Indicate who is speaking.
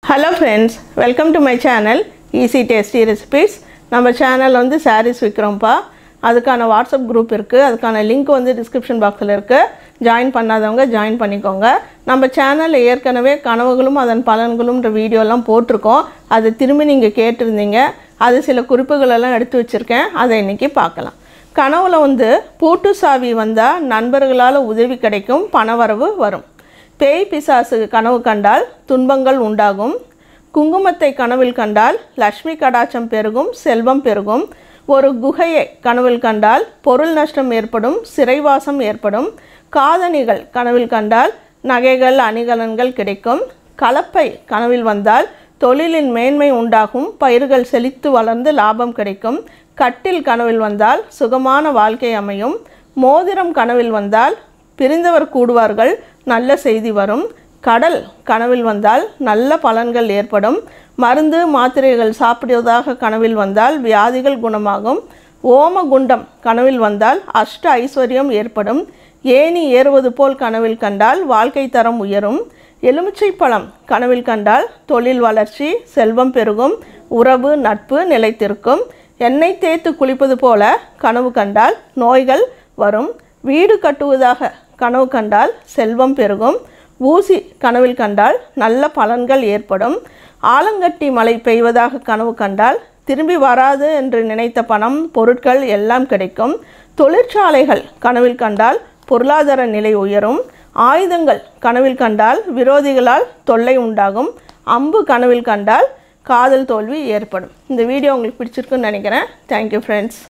Speaker 1: hello friends welcome to my channel easy tasty recipes நம்ம channel வந்து சாரீஸ் விற்கிறோம்ப்பா அதுக்கான WhatsApp group இருக்குது அதுக்கான லிங்க் வந்து டிஸ்கிரிப்ஷன் பாக்ஸில் இருக்குது ஜாயின் பண்ணாதவங்க ஜாயின் பண்ணிக்கோங்க நம்ம சேனலில் ஏற்கனவே கனவுகளும் அதன் பலன்களும்ன்ற வீடியோலாம் போட்டிருக்கோம் அதை திரும்பி நீங்கள் கேட்டிருந்தீங்க அது சில குறிப்புகளெல்லாம் எடுத்து வச்சுருக்கேன் அதை இன்றைக்கி பார்க்கலாம் கனவுல வந்து பூட்டு சாவி வந்தால் நண்பர்களால் உதவி கிடைக்கும் பணவரவு வரும் பேய் பிசாசு கனவு கண்டால் துன்பங்கள் உண்டாகும் குங்குமத்தை கனவில் கண்டால் லக்ஷ்மி கடாட்சம் பெருகும் செல்வம் பெருகும் ஒரு குகையை கனவில் கண்டால் பொருள் நஷ்டம் ஏற்படும் சிறைவாசம் ஏற்படும் காதணிகள் கனவில் கண்டால் நகைகள் அணிகலன்கள் கிடைக்கும் கலப்பை கனவில் வந்தால் தொழிலின் மேன்மை உண்டாகும் பயிர்கள் செழித்து வளர்ந்து லாபம் கிடைக்கும் கட்டில் கனவில் வந்தால் சுகமான வாழ்க்கை அமையும் மோதிரம் கனவில் வந்தால் பிரிந்தவர் கூடுவார்கள் நல்ல செய்தி வரும் கடல் கனவில் வந்தால் நல்ல பலன்கள் ஏற்படும் மருந்து மாத்திரைகள் சாப்பிடுவதாக கனவில் வந்தால் வியாதிகள் குணமாகும் ஓமகுண்டம் கனவில் வந்தால் அஷ்ட ஐஸ்வர்யம் ஏற்படும் ஏணி ஏறுவது போல் கனவில் கண்டால் வாழ்க்கை தரம் உயரும் எலுமிச்சை பழம் கனவில் கண்டால் தொழில் வளர்ச்சி செல்வம் பெருகும் உறவு நட்பு நிலைத்திருக்கும் எண்ணெய் தேய்த்து குளிப்பது போல கனவு கண்டால் நோய்கள் வரும் வீடு கட்டுவதாக கனவு கண்டால் செல்வம் பெருகும் ஊசி கனவில் கண்டால் நல்ல பலன்கள் ஏற்படும் ஆலங்கட்டி மழை பெய்வதாக கனவு கண்டால் திரும்பி வராது என்று நினைத்த பணம் பொருட்கள் எல்லாம் கிடைக்கும் தொழிற்சாலைகள் கனவில் கண்டால் பொருளாதார நிலை உயரும் ஆயுதங்கள் கனவில் கண்டால் விரோதிகளால் தொல்லை உண்டாகும் அம்பு கனவில் கண்டால் காதல் தோல்வி ஏற்படும் இந்த வீடியோ உங்களுக்கு பிடிச்சிருக்குன்னு நினைக்கிறேன் தேங்க்யூ ஃப்ரெண்ட்ஸ்